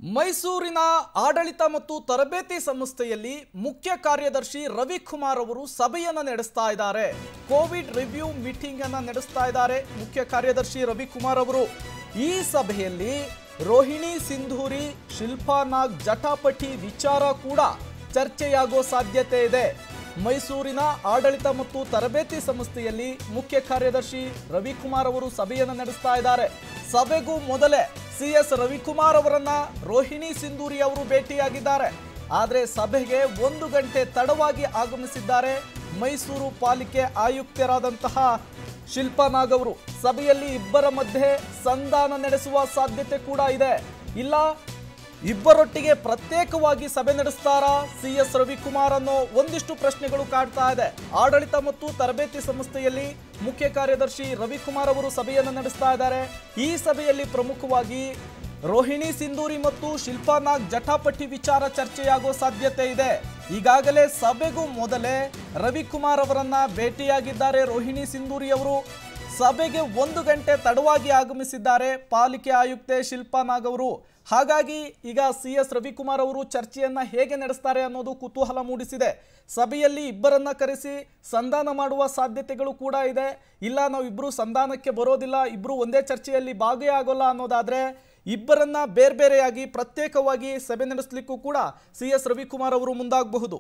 ಮೈಸೂರಿನ ಆಡಳಿತ ಮತ್ತು ತರಬೇತಿ ಸಂಸ್ಥೆಯಲ್ಲಿ ಮುಖ್ಯ ಕಾರ್ಯದರ್ಶಿ ರವಿಕುಮಾರ್ ಅವರು ಸಭೆಯನ್ನ ನಡೆಸ್ತಾ ಇದ್ದಾರೆ ಕೋವಿಡ್ ರಿವ್ಯೂ ಮೀಟಿಂಗ್ ಅನ್ನ ನಡೆಸ್ತಾ ಇದ್ದಾರೆ ಮುಖ್ಯ ಕಾರ್ಯದರ್ಶಿ ರವಿಕುಮಾರ್ ಅವರು ಈ ಸಭೆಯಲ್ಲಿ ರೋಹಿಣಿ ಸಿಂಧೂರಿ ಶಿಲ್ಪಾ ನಾಗ್ ಜಟಾಪಟಿ ವಿಚಾರ ಕೂಡ ಚರ್ಚೆಯಾಗೋ ಸಾಧ್ಯತೆ ಇದೆ ಮೈಸೂರಿನ ಆಡಳಿತ ಮತ್ತು ತರಬೇತಿ ಸಂಸ್ಥೆಯಲ್ಲಿ ಮುಖ್ಯ ಕಾರ್ಯದರ್ಶಿ ರವಿಕುಮಾರ್ ಅವರು ಸಭೆಯನ್ನು ನಡೆಸ್ತಾ ಇದ್ದಾರೆ ಸಭೆಗೂ ಮೊದಲೇ ಸಿ ಎಸ್ ರವಿಕುಮಾರ್ ಅವರನ್ನ ರೋಹಿಣಿ ಸಿಂಧೂರಿ ಅವರು ಭೇಟಿಯಾಗಿದ್ದಾರೆ ಆದರೆ ಸಭೆಗೆ ಒಂದು ಗಂಟೆ ತಡವಾಗಿ ಆಗಮಿಸಿದ್ದಾರೆ ಮೈಸೂರು ಪಾಲಿಕೆ ಆಯುಕ್ತರಾದಂತಹ ಶಿಲ್ಪಾ ನಾಗ್ ಅವರು ಸಭೆಯಲ್ಲಿ ಇಬ್ಬರ ಮಧ್ಯೆ ಸಂಧಾನ ನಡೆಸುವ ಸಾಧ್ಯತೆ ಕೂಡ ಇದೆ ಇಲ್ಲ ಇಬ್ಬರೊಟ್ಟಿಗೆ ಪ್ರತ್ಯೇಕವಾಗಿ ಸಭೆ ನಡೆಸ್ತಾರಾ ಸಿ ಎಸ್ ರವಿಕುಮಾರ್ ಅನ್ನೋ ಒಂದಿಷ್ಟು ಪ್ರಶ್ನೆಗಳು ಕಾಡ್ತಾ ಇದೆ ಆಡಳಿತ ಮತ್ತು ತರಬೇತಿ ಸಂಸ್ಥೆಯಲ್ಲಿ ಮುಖ್ಯ ಕಾರ್ಯದರ್ಶಿ ರವಿಕುಮಾರ್ ಅವರು ಸಭೆಯನ್ನು ನಡೆಸ್ತಾ ಇದ್ದಾರೆ ಈ ಸಭೆಯಲ್ಲಿ ಪ್ರಮುಖವಾಗಿ ರೋಹಿಣಿ ಸಿಂಧೂರಿ ಮತ್ತು ಶಿಲ್ಪಾ ನಾಗ್ ಜಟಾಪಟಿ ವಿಚಾರ ಚರ್ಚೆಯಾಗೋ ಸಾಧ್ಯತೆ ಇದೆ ಈಗಾಗಲೇ ಸಭೆಗೂ ಮೊದಲೇ ರವಿಕುಮಾರ್ ಅವರನ್ನ ಭೇಟಿಯಾಗಿದ್ದಾರೆ ರೋಹಿಣಿ ಸಿಂಧೂರಿ ಅವರು ಸಭೆಗೆ ಒಂದು ಗಂಟೆ ತಡವಾಗಿ ಆಗಮಿಸಿದ್ದಾರೆ ಪಾಲಿಕೆ ಆಯುಕ್ತೆ ಶಿಲ್ಪಾ ನಾಗ್ ಅವರು ಹಾಗಾಗಿ ಈಗ ಸಿ ಎಸ್ ರವಿಕುಮಾರ್ ಅವರು ಚರ್ಚೆಯನ್ನ ಹೇಗೆ ನಡೆಸ್ತಾರೆ ಅನ್ನೋದು ಕುತೂಹಲ ಮೂಡಿಸಿದೆ ಸಭೆಯಲ್ಲಿ ಇಬ್ಬರನ್ನ ಕರೆಸಿ ಸಂಧಾನ ಮಾಡುವ ಸಾಧ್ಯತೆಗಳು ಕೂಡ ಇದೆ ಇಲ್ಲ ನಾವು ಇಬ್ರು ಸಂಧಾನಕ್ಕೆ ಬರೋದಿಲ್ಲ ಇಬ್ರು ಒಂದೇ ಚರ್ಚೆಯಲ್ಲಿ ಭಾಗಿಯಾಗೋಲ್ಲ ಅನ್ನೋದಾದ್ರೆ ಇಬ್ಬರನ್ನ ಬೇರೆ ಬೇರೆಯಾಗಿ ಪ್ರತ್ಯೇಕವಾಗಿ ಸಭೆ ನಡೆಸಲಿಕ್ಕೂ ಕೂಡ ಸಿ ಎಸ್ ರವಿಕುಮಾರ್ ಅವರು ಮುಂದಾಗಬಹುದು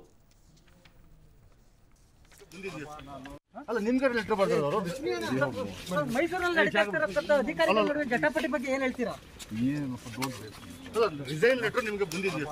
ಅಲ್ಲ ನಿಮ್ ಕಡೆ ಲೆಟರ್ ಬರ್ತಾರೆ ಅವರು ಸರ್, ಮೈಸೂರಲ್ಲಿ ನಡೀತಾ ಇರ್ತಕ್ಕಂಥ ಅಧಿಕಾರಿಗಳ ನಡುವೆ ಜಟಾಪಟಿ ಬಗ್ಗೆ ಏನ್ ಹೇಳ್ತೀರಾ ಅಲ್ಲ ರಿಸೈನ್ ಲೆಟರ್ ನಿಮ್ಗೆ ಬಂದಿದೆಯಾ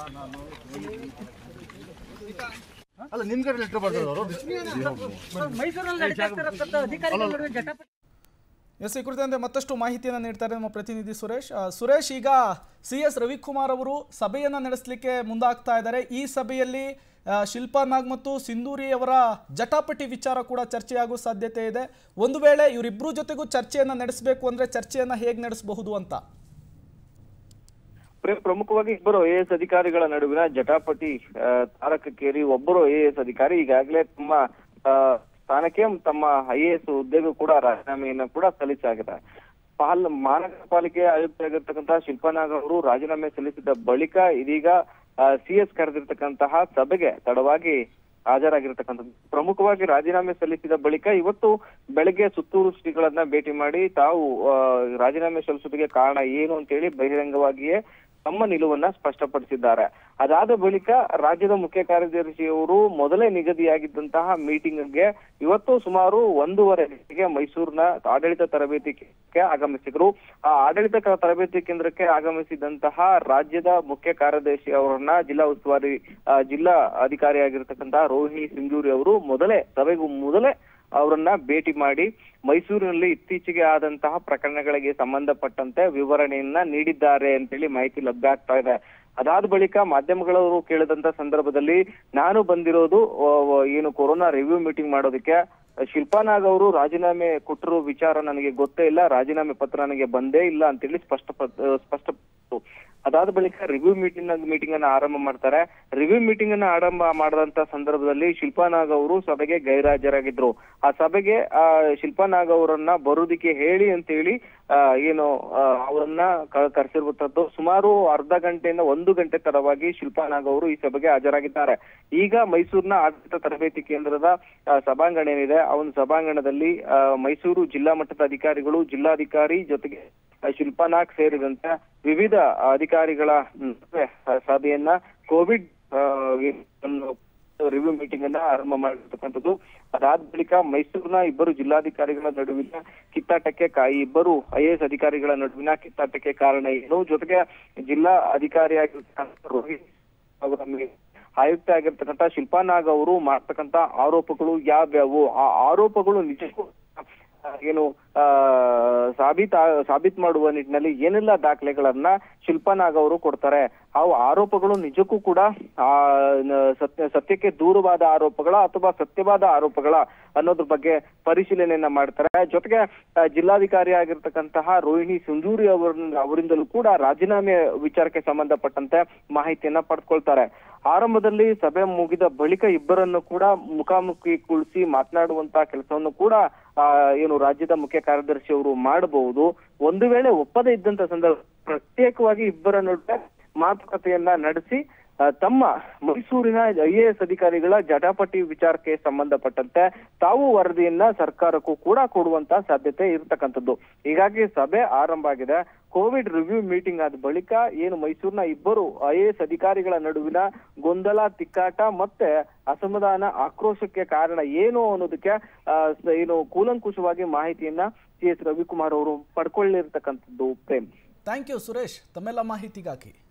ಅಲ್ಲ ನಿಮ್ ಕಡೆ ಲೆಟರ್ ಬರ್ತಾರೆ ಅವರು ಸರ್, ಮೈಸೂರಲ್ಲಿ ನಡೀತಾ ಇರ್ತಕ್ಕಂಥ ಅಧಿಕಾರಿಗಳ ನಡುವೆ ಜಟಾಪಟಿ ಎಸ್ ಈ ಕುರಿತಂತೆ ಮತ್ತಷ್ಟು ಮಾಹಿತಿಯನ್ನು ನೀಡ್ತಾರೆ ನಮ್ಮ ಪ್ರತಿನಿಧಿ ಸುರೇಶ್ ಆ, ಸುರೇಶ್ ಈಗ ಸಿ ಎಸ್ ರವಿಕುಮಾರ್ ಅವರು ಸಭೆಯನ್ನು ನಡೆಸಲಿಕ್ಕೆ ಮುಂದಾಗ್ತಾ ಇದ್ದಾರೆ ಈ ಸಭೆಯಲ್ಲಿ ಆ, ಶಿಲ್ಪಾ ನಾಗ್ ಮತ್ತು ಸಿಂಧೂರಿ ಅವರ ಜಟಾಪಟಿ ವಿಚಾರ ಕೂಡ ಚರ್ಚೆಯಾಗೋ ಸಾಧ್ಯತೆ ಇದೆ ಒಂದು ವೇಳೆ ಇವರಿಬ್ಬರು ಜೊತೆಗೂ ಚರ್ಚೆಯನ್ನು ನಡೆಸಬೇಕು ಅಂದ್ರೆ ಚರ್ಚೆಯನ್ನು ಹೇಗೆ ನಡೆಸಬಹುದು ಅಂತ ಪ್ರ- ಪ್ರಮುಖವಾಗಿ ಇಬ್ಬರು ಐ ಎಸ್ ಅಧಿಕಾರಿಗಳ ನಡುವಿನ ಜಟಾಪಟಿ ಆ, ತಾರಕಕ್ಕೇರಿ ಒಬ್ಬರು ಐ ಎಸ್ ಅಧಿಕಾರಿ ಈಗಾಗಲೇ ತಮ್ಮ ಆ, ಸ್ಥಾನಕ್ಕೆ ತಮ್ಮ ಐ ಎ ಎಸ್ ಹುದ್ದೆಗೂ ಕೂಡ ರಾಜೀನಾಮೆಯನ್ನ ಕೂಡ ಸಲ್ಲಿಸಾಗಿದೆ ಪಾಲ್ ಮಹಾನಗರ ಪಾಲಿಕೆ ಆಯುಕ್ತ ಆಗಿರ್ತಕ್ಕಂತಹ ಶಿಲ್ಪಾನಾಗ್ ಅವರು ರಾಜೀನಾಮೆ ಸಲ್ಲಿಸಿದ ಬಳಿಕ ಇದೀಗ ಸಿ ಎಸ್ ಕರೆದಿರ್ತಕ್ಕಂತಹ ಸಭೆಗೆ ತಡವಾಗಿ ಹಾಜರಾಗಿರ್ತಕ್ಕಂಥದ್ದು ಪ್ರಮುಖವಾಗಿ ರಾಜೀನಾಮೆ ಸಲ್ಲಿಸಿದ ಬಳಿಕ ಇವತ್ತು ಬೆಳಗ್ಗೆ ಸುತ್ತೂರು ಶ್ರೀಗಳನ್ನ ಭೇಟಿ ಮಾಡಿ ತಾವು ಆ, ರಾಜೀನಾಮೆ ಸಲ್ಲಿಸೋದಕ್ಕೆ ಕಾರಣ ಏನು ಅಂತೇಳಿ ಬಹಿರಂಗವಾಗಿಯೇ ತಮ್ಮ ನಿಲುವನ್ನ ಸ್ಪಷ್ಟಪಡಿಸಿದ್ದಾರೆ ಅದಾದ ಬಳಿಕ ರಾಜ್ಯದ ಮುಖ್ಯ ಕಾರ್ಯದರ್ಶಿಯವರು ಮೊದಲೇ ನಿಗದಿಯಾಗಿದ್ದಂತಹ ಮೀಟಿಂಗ್ಗೆ ಇವತ್ತು ಸುಮಾರು ಒಂದೂವರೆ ಗಂಟೆಗೆ ಮೈಸೂರಿನ ಆಡಳಿತ ತರಬೇತಿ ಕೇಂದ್ರಕ್ಕೆ ಆಗಮಿಸಿದ್ರು ಆ ಆಡಳಿತ ಕ- ತರಬೇತಿ ಕೇಂದ್ರಕ್ಕೆ ಆಗಮಿಸಿದಂತಹ ರಾಜ್ಯದ ಮುಖ್ಯ ಕಾರ್ಯದರ್ಶಿ ಅವರನ್ನ ಜಿಲ್ಲಾ ಉಸ್ತುವಾರಿ ಆ, ಜಿಲ್ಲಾ ಅಧಿಕಾರಿಯಾಗಿರ್ತಕ್ಕಂತಹ ರೋಹಿಣಿ ಸಿಂಧೂರಿ ಅವರು ಮೊದಲೇ ಸಭೆಗೂ ಮೊದಲೇ ಅವರನ್ನ ಭೇಟಿ ಮಾಡಿ ಮೈಸೂರಿನಲ್ಲಿ ಇತ್ತೀಚೆಗೆ ಆದಂತಹ ಪ್ರಕರಣಗಳಿಗೆ ಸಂಬಂಧಪಟ್ಟಂತೆ ವಿವರಣೆಯನ್ನ ನೀಡಿದ್ದಾರೆ ಅಂತೇಳಿ ಮಾಹಿತಿ ಲಭ್ಯ ಆಗ್ತಾ ಇದೆ ಅದಾದ ಬಳಿಕ ಮಾಧ್ಯಮಗಳವರು ಕೇಳಿದಂತ ಸಂದರ್ಭದಲ್ಲಿ ನಾನು ಬಂದಿರೋದು ಆ, ಏನು ಕೊರೋನಾ ರಿವ್ಯೂ ಮೀಟಿಂಗ್ ಮಾಡೋದಕ್ಕೆ ಶಿಲ್ಪಾನಾಗ್ ಅವರು ರಾಜೀನಾಮೆ ಕೊಟ್ಟಿರೋ ವಿಚಾರ ನನಗೆ ಗೊತ್ತೇ ಇಲ್ಲ ರಾಜೀನಾಮೆ ಪತ್ರ ನನಗೆ ಬಂದೇ ಇಲ್ಲ ಅಂತೇಳಿ ಸ್ಪಷ್ಟ ಸ್ಪಷ್ಟಪಟ್ಟು ಅದಾದ ಬಳಿಕ ರಿವ್ಯೂ ಮೀಟಿಂಗ್ ಮೀಟಿಂಗ್ ಅನ್ನ ಆರಂಭ ಮಾಡ್ತಾರೆ ರಿವ್ಯೂ ಮೀಟಿಂಗ್ ಅನ್ನ ಆರಂಭ ಮಾಡದಂತ ಸಂದರ್ಭದಲ್ಲಿ ಶಿಲ್ಪಾನಾಗ್ ಅವರು ಸಭೆಗೆ ಗೈರಾಜರಾಗಿದ್ರು ಆ ಸಭೆಗೆ ಆ ಶಿಲ್ಪಾನಾಗ್ ಅವರನ್ನ ಬರೋದಿಕ್ಕೆ ಹೇಳಿ ಅಂತೇಳಿ ಆ, ಏನು ಆ, ಅವರನ್ನ ಕ- ಕರೆಸಿರುವಂತದ್ದು ಸುಮಾರು ಅರ್ಧ ಗಂಟೆಯಿಂದ ಒಂದು ಗಂಟೆ ತಡವಾಗಿ ಶಿಲ್ಪಾನಾಗ್ ಅವರು ಈ ಸಭೆಗೆ ಹಾಜರಾಗಿದ್ದಾರೆ ಈಗ ಮೈಸೂರಿನ ಆಡಳಿತ ತರಬೇತಿ ಕೇಂದ್ರದ ಆ, ಸಭಾಂಗಣ ಏನಿದೆ ಆ ಒಂದು ಸಭಾಂಗಣದಲ್ಲಿ ಆ, ಮೈಸೂರು ಜಿಲ್ಲಾ ಮಟ್ಟದ ಅಧಿಕಾರಿಗಳು ಜಿಲ್ಲಾಧಿಕಾರಿ ಜೊತೆಗೆ ಆ, ಶಿಲ್ಪಾನಾಗ್ ಸೇರಿದಂತೆ ವಿವಿಧ ಅಧಿಕಾರಿಗಳ ನಡುವೆ ಆ, ಸಭೆಯನ್ನ ಕೋವಿಡ್ ರಿವ್ಯೂ ಮೀಟಿಂಗ್ ಅನ್ನ ಆರಂಭ ಮಾಡಿರ್ತಕ್ಕಂಥದ್ದು ಅದಾದ ಬಳಿಕ ಮೈಸೂರಿನ ಇಬ್ಬರು ಜಿಲ್ಲಾಧಿಕಾರಿಗಳ ನಡುವಿನ ಕಿತ್ತಾಟಕ್ಕೆ ಕಾ- ಈ ಇಬ್ಬರು ಐ ಎಸ್ ಅಧಿಕಾರಿಗಳ ನಡುವಿನ ಕಿತ್ತಾಟಕ್ಕೆ ಕಾರಣ ಏನು ಜೊತೆಗೆ ಜಿಲ್ಲಾ ಅಧಿಕಾರಿಯಾಗಿರ್ತಕ್ಕಂಥ ರೋಹಿತ್ ಅವರ ಮೇಲೆ ಆಯುಕ್ತ ಆಗಿರ್ತಕ್ಕಂಥ ಶಿಲ್ಪಾನಾಗ್ ಅವರು ಮಾಡ್ತಕ್ಕಂಥ ಆರೋಪಗಳು ಯಾವ್ಯಾವು ಆ ಆರೋಪಗಳು ನಿಜಕ್ಕೂ ಆ, ಏನು ಆ ಸಾಬೀತ್ ಸಾಬೀತ್ ಮಾಡುವ ನಿಟ್ಟಿನಲ್ಲಿ ಏನೆಲ್ಲ ದಾಖಲೆಗಳನ್ನ ಶಿಲ್ಪಾನಾಗ್ ಅವರು ಕೊಡ್ತಾರೆ ಆ ಆರೋಪಗಳು ನಿಜಕ್ಕೂ ಕೂಡ ಆ ನ- ಸತ್ಯ ಸತ್ಯಕ್ಕೆ ದೂರವಾದ ಆರೋಪಗಳ ಅಥವಾ ಸತ್ಯವಾದ ಆರೋಪಗಳ ಅನ್ನೋದ್ರ ಬಗ್ಗೆ ಪರಿಶೀಲನೆಯನ್ನ ಮಾಡ್ತಾರೆ ಜೊತೆಗೆ ಆ, ಜಿಲ್ಲಾಧಿಕಾರಿ ಆಗಿರ್ತಕ್ಕಂತಹ ರೋಹಿಣಿ ಸಿಂಧೂರಿ ಅವರನ್ನ ಅವರಿಂದಲೂ ಕೂಡ ರಾಜೀನಾಮೆ ವಿಚಾರಕ್ಕೆ ಸಂಬಂಧಪಟ್ಟಂತೆ ಮಾಹಿತಿಯನ್ನ ಪಡ್ಕೊಳ್ತಾರೆ ಆರಂಭದಲ್ಲಿ ಸಭೆ ಮುಗಿದ ಬಳಿಕ ಇಬ್ಬರನ್ನು ಕೂಡ ಮುಖಾಮುಖಿ ಕುಳಿಸಿ ಮಾತನಾಡುವಂತ ಕೆಲಸವನ್ನು ಕೂಡ ಆ, ಏನು ರಾಜ್ಯದ ಮುಖ್ಯ ಕಾರ್ಯದರ್ಶಿ ಅವರು ಮಾಡಬಹುದು ಒಂದು ವೇಳೆ ಒಪ್ಪದೇ ಇದ್ದಂತ ಸಂದರ್ಭ ಪ್ರತ್ಯೇಕವಾಗಿ ಇಬ್ಬರ ನಡುವೆ ಮಾತುಕತೆಯನ್ನ ನಡೆಸಿ ಆ, ತಮ್ಮ ಮೈಸೂರಿನ ಐ ಎ ಎಸ್ ಅಧಿಕಾರಿಗಳ ಜಟಾಪಟಿ ವಿಚಾರಕ್ಕೆ ಸಂಬಂಧಪಟ್ಟಂತೆ ತಾವು ವರದಿಯನ್ನ ಸರ್ಕಾರಕ್ಕೂ ಕೂಡ ಕೊಡುವಂತ ಸಾಧ್ಯತೆ ಇರತಕ್ಕಂಥದ್ದು ಹೀಗಾಗಿ ಸಭೆ ಆರಂಭ ಆಗಿದೆ ಕೋವಿಡ್ ರಿವ್ಯೂ ಮೀಟಿಂಗ್ ಆದ ಬಳಿಕ ಏನು ಮೈಸೂರಿನ ಇಬ್ಬರು ಐ ಎ ಎಸ್ ಅಧಿಕಾರಿಗಳ ನಡುವಿನ ಗೊಂದಲ ತಿಕ್ಕಾಟ ಮತ್ತೆ ಅಸಮಾಧಾನ ಆಕ್ರೋಶಕ್ಕೆ ಕಾರಣ ಏನು ಅನ್ನೋದಕ್ಕೆ ಆ, ಸ- ಏನು ಕೂಲಂಕುಷವಾಗಿ ಮಾಹಿತಿಯನ್ನ ಸಿ ಎಸ್ ರವಿಕುಮಾರ್ ಅವರು ಪಡ್ಕೊಳ್ಳಿರ್ತಕ್ಕಂಥದ್ದು ಪ್ರೇಮ್ ಥ್ಯಾಂಕ್ ಯು ಸುರೇಶ್ ತಮ್ಮೆಲ್ಲ ಮಾಹಿತಿಗಾಗಿ